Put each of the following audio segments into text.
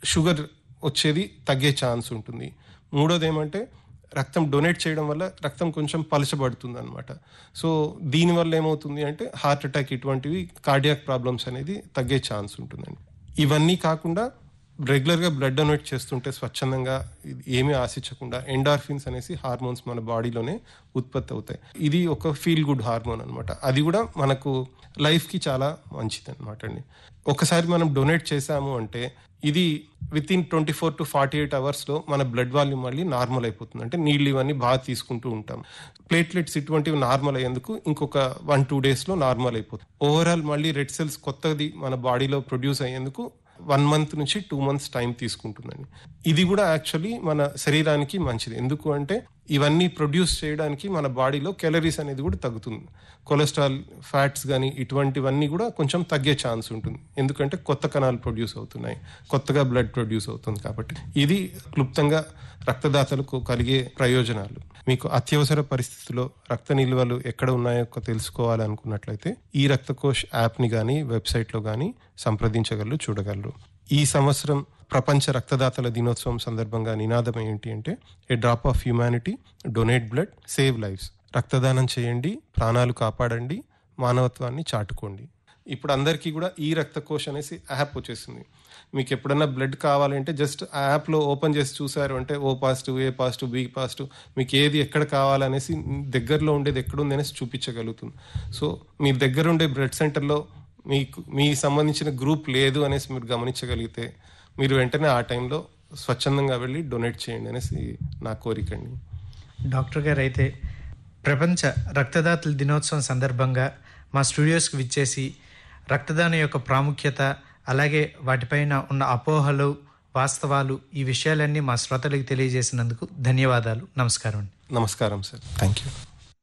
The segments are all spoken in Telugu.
షుగర్ వచ్చేది తగ్గే ఛాన్స్ ఉంటుంది మూడోది ఏమంటే రక్తం డొనేట్ చేయడం వల్ల రక్తం కొంచెం పలచబడుతుంది అనమాట సో దీనివల్ల ఏమవుతుంది అంటే హార్ట్ అటాక్ ఇటువంటివి కార్డియాక్ ప్రాబ్లమ్స్ అనేది తగ్గే ఛాన్స్ ఉంటుందండి ఇవన్నీ కాకుండా రెగ్యులర్గా బ్లడ్ డొనేట్ చేస్తుంటే స్వచ్ఛందంగా ఇది ఏమీ ఆశించకుండా ఎండార్ఫిన్స్ అనేసి హార్మోన్స్ మన బాడీలోనే ఉత్పత్తి అవుతాయి ఇది ఒక ఫీల్ గుడ్ హార్మోన్ అనమాట అది కూడా మనకు లైఫ్కి చాలా మంచిది అనమాట అండి ఒకసారి మనం డొనేట్ చేసాము అంటే ఇది within twenty four to forty eight అవర్స్లో మన బ్లడ్ వాల్యూమ్ మళ్ళీ నార్మల్ అయిపోతుంది అంటే నీళ్ళు ఇవన్నీ బాగా తీసుకుంటూ ఉంటాం ప్లేట్లెట్స్ ఇటువంటివి నార్మల్ అయ్యేందుకు ఇంకొక వన్ టూ డేస్లో నార్మల్ అయిపోతుంది ఓవరాల్ మళ్ళీ రెడ్ సెల్స్ కొత్తది మన బాడీలో ప్రొడ్యూస్ అయ్యేందుకు వన్ మంత్ నుంచి టూ మంత్స్ టైం తీసుకుంటుందండి ఇది కూడా యాక్చువల్లీ మన శరీరానికి మంచిది ఎందుకు అంటే ఇవన్నీ ప్రొడ్యూస్ చేయడానికి మన బాడీలో క్యాలరీస్ అనేది కూడా తగ్గుతుంది కొలెస్ట్రాల్ ఫ్యాట్స్ కానీ ఇటువంటివన్నీ కూడా కొంచెం తగ్గే ఛాన్స్ ఉంటుంది ఎందుకంటే కొత్త కణాలు ప్రొడ్యూస్ అవుతున్నాయి కొత్తగా బ్లడ్ ప్రొడ్యూస్ అవుతుంది కాబట్టి ఇది క్లుప్తంగా రక్తదాతలకు కలిగే ప్రయోజనాలు మీకు అత్యవసర పరిస్థితుల్లో రక్త నిల్వలు ఎక్కడ ఉన్నాయో తెలుసుకోవాలనుకున్నట్లయితే ఈ రక్తకోష్ యాప్ని కానీ వెబ్సైట్లో కానీ సంప్రదించగలరు చూడగలరు ఈ సంవత్సరం ప్రపంచ రక్తదాతల దినోత్సవం సందర్భంగా నినాదం ఏంటి అంటే a drop of humanity donate blood save lives రక్తదానం చేయండి ప్రాణాలు కాపాడండి మానవత్వాన్ని చాటుకోండి ఇప్పుడు అందరికీ కూడా ఈ రక్తకోశ్ అనేసి యాప్ వచ్చేసింది మీకు ఎప్పుడన్నా బ్లడ్ కావాలంటే జస్ట్ ఆ యాప్లో ఓపెన్ చేసి చూసారు అంటే O positive A positive B positive మీకు ఏది ఎక్కడ కావాలనేసి దగ్గరలో ఉండేది ఎక్కడుంది అనేసి చూపించగలుగుతుంది సో మీ దగ్గర ఉండే బ్లడ్ సెంటర్లో మీకు మీ సంబంధించిన గ్రూప్ లేదు అనేసి మీరు గమనించగలిగితే మీరు వెంటనే ఆ టైంలో స్వచ్ఛందంగా వెళ్ళి డొనేట్ చేయండి అనేసి నా కోరికండి డాక్టర్ గారు అయితే ప్రపంచ రక్తదాతల దినోత్సవం సందర్భంగా మా స్టూడియోస్కి విచ్చేసి రక్తదానం యొక్క ప్రాముఖ్యత అలాగే వాటిపైన ఉన్న అపోహలు వాస్తవాలు ఈ విషయాలన్నీ మా శ్రోతలకు తెలియజేసినందుకు ధన్యవాదాలు నమస్కారం అండి నమస్కారం సార్ థ్యాంక్ యూ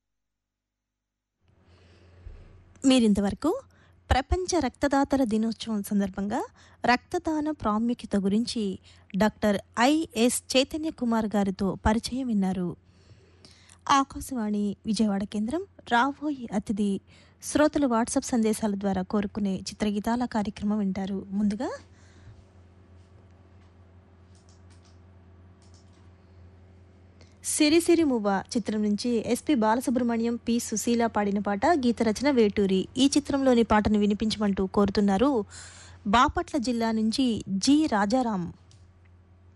మీరింతవరకు ప్రపంచ రక్తదాతల దినోత్సవం సందర్భంగా రక్తదాన ప్రాముఖ్యత గురించి డాక్టర్ ఐఎస్ చైతన్య కుమార్ గారితో పరిచయం విన్నారు ఆకాశవాణి విజయవాడ కేంద్రం రాబోయే అతిథి శ్రోతలు వాట్సాప్ సందేశాల ద్వారా కోరుకునే చిత్రగీతాల కార్యక్రమం వింటారు ముందుగా సిరిసిరి మువ్వ చిత్రం నుంచి ఎస్పి బాలసుబ్రహ్మణ్యం పి సుశీల పాడిన పాట గీత రచన వేటూరి ఈ చిత్రంలోని పాటను వినిపించమంటూ కోరుతున్నారు బాపట్ల జిల్లా నుంచి జి రాజారాం